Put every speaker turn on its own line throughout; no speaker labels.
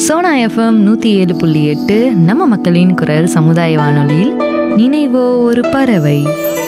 Sona FM நூற்றி ஏழு புள்ளி எட்டு நம்ம மக்களின் குரல் சமுதாய வானொலியில் நினைவோ ஒரு பறவை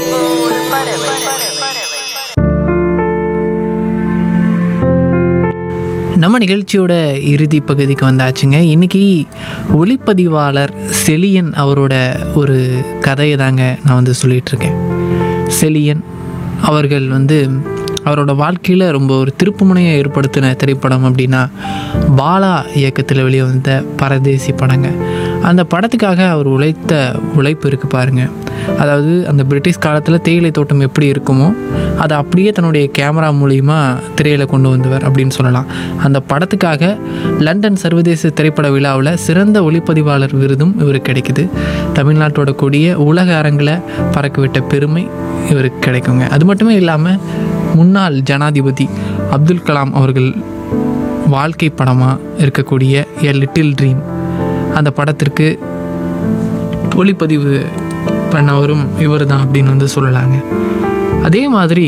நம்ம நிகழ்ச்சியோட இறுதி பகுதிக்கு வந்தாச்சுங்க இன்னைக்கு ஒளிப்பதிவாளர் செலியன் அவரோட ஒரு கதையை தாங்க நான் வந்து சொல்லிட்டு இருக்கேன் செலியன் அவர்கள் வந்து அவரோட வாழ்க்கையில் ரொம்ப ஒரு திருப்புமுனையை ஏற்படுத்தின திரைப்படம் அப்படின்னா பாலா இயக்கத்தில் வெளியே வந்த பரதேசி படங்க அந்த படத்துக்காக அவர் உழைத்த உழைப்பு இருக்குது பாருங்க அதாவது அந்த பிரிட்டிஷ் காலத்தில் தேயிலை தோட்டம் எப்படி இருக்குமோ அதை அப்படியே தன்னுடைய கேமரா மூலிமா திரையில் கொண்டு வந்தவர் அப்படின்னு சொல்லலாம் அந்த படத்துக்காக லண்டன் சர்வதேச திரைப்பட விழாவில் சிறந்த ஒளிப்பதிவாளர் விருதும் இவருக்கு கிடைக்குது தமிழ்நாட்டோட கொடிய உலக அரங்கில் பறக்கவிட்ட பெருமை இவருக்கு கிடைக்குங்க அது மட்டுமே இல்லாமல் முன்னாள் ஜனாதிபதி அப்துல் கலாம் அவர்கள் வாழ்க்கை படமாக இருக்கக்கூடிய எ லிட்டில் ட்ரீம் அந்த படத்திற்கு ஒளிப்பதிவு பண்ணவரும் இவர் தான் அப்படின்னு வந்து சொல்லலாங்க அதே மாதிரி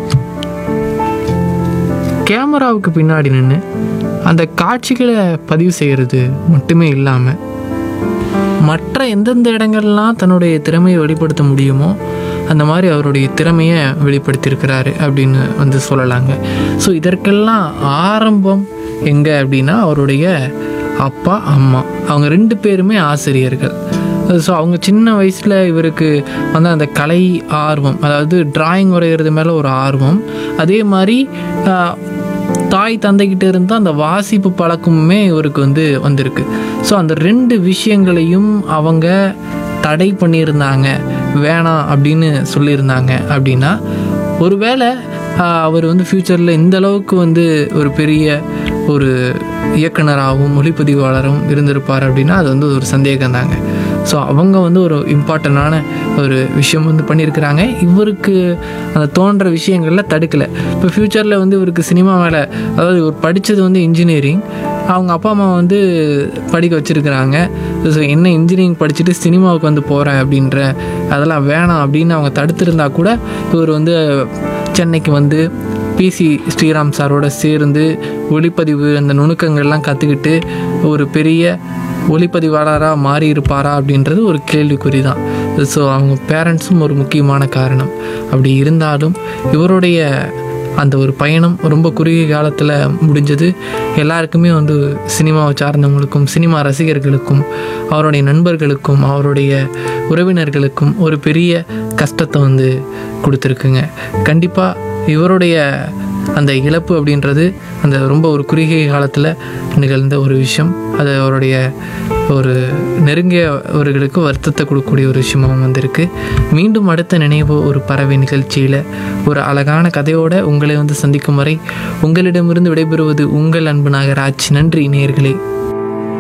கேமராவுக்கு பின்னாடி நின்று அந்த காட்சிகளை பதிவு செய்கிறது மட்டுமே இல்லாமல் மற்ற எந்தெந்த இடங்கள்லாம் தன்னுடைய திறமையை வெளிப்படுத்த முடியுமோ அந்த மாதிரி அவருடைய திறமையை வெளிப்படுத்தியிருக்கிறாரு அப்படின்னு வந்து சொல்லலாங்க ஸோ இதற்கெல்லாம் ஆரம்பம் எங்கே அப்படின்னா அவருடைய அப்பா அம்மா அவங்க ரெண்டு பேருமே ஆசிரியர்கள் ஸோ அவங்க சின்ன வயசில் இவருக்கு வந்து அந்த கலை ஆர்வம் அதாவது டிராயிங் வரைகிறது மேலே ஒரு ஆர்வம் அதே மாதிரி ஆஹ், தாய் தந்தைக்கிட்ட இருந்து அந்த வாசிப்பு பழக்கமுமே இவருக்கு வந்து வந்திருக்கு ஸோ அந்த ரெண்டு விஷயங்களையும் அவங்க தடை பண்ணியிருந்தாங்க வேணாம் அப்படின்னு சொல்லியிருந்தாங்க அப்படின்னா ஒருவேளை ஆஹ், அவர் வந்து ஃப்யூச்சரில் இந்த அளவுக்கு வந்து ஒரு பெரிய ஒரு இயக்குனராகவும் ஒளிப்பதிவாளரும் இருந்திருப்பார் அப்படின்னா அது வந்து ஒரு சந்தேகம் தாங்க ஸோ அவங்க வந்து ஒரு இம்பார்ட்டண்டான ஒரு விஷயம் வந்து பண்ணியிருக்கிறாங்க இவருக்கு அந்த தோன்ற விஷயங்களில் தடுக்கலை இப்போ ஃப்யூச்சரில் வந்து இவருக்கு சினிமா மேலே அதாவது இவர் படித்தது வந்து இன்ஜினியரிங் அவங்க அப்பா அம்மா வந்து படிக்க வச்சுருக்கிறாங்க ஸோ என்ன இன்ஜினியரிங் படிச்சுட்டு சினிமாவுக்கு வந்து போகிறேன் அப்படின்ற அதெல்லாம் வேணாம் அப்படின்னு அவங்க தடுத்திருந்தா கூட இவர் வந்து சென்னைக்கு வந்து பிசி ஸ்ரீராம் சாரோட சேர்ந்து ஒளிப்பதிவு அந்த நுணுக்கங்கள்லாம் கற்றுக்கிட்டு ஒரு பெரிய ஒளிப்பதிவாளராக மாறி இருப்பாரா அப்படின்றது ஒரு கேள்விக்குறி தான் ஸோ அவங்க பேரண்ட்ஸும் ஒரு முக்கியமான காரணம் அப்படி இருந்தாலும் இவருடைய அந்த ஒரு பயணம் ரொம்ப குறுகிய காலத்தில் முடிஞ்சது எல்லாருக்குமே வந்து சினிமாவை சார்ந்தவங்களுக்கும் சினிமா ரசிகர்களுக்கும் அவருடைய நண்பர்களுக்கும் அவருடைய உறவினர்களுக்கும் ஒரு பெரிய கஷ்டத்தை வந்து கொடுத்துருக்குங்க கண்டிப்பாக இவருடைய அந்த இழப்பு அப்படின்றது அந்த ரொம்ப ஒரு குறுகிய காலத்தில் நிகழ்ந்த ஒரு விஷயம் அது அவருடைய ஒரு நெருங்கியவர்களுக்கு வருத்தத்தை கொடுக்கக்கூடிய ஒரு விஷயமாகவும் வந்திருக்கு மீண்டும் அடுத்த நினைவு ஒரு பறவை நிகழ்ச்சியில் ஒரு அழகான கதையோட உங்களை வந்து சந்திக்கும் வரை உங்களிடமிருந்து விடைபெறுவது உங்கள் அன்பு நாகராஜ் நன்றி நேயர்களே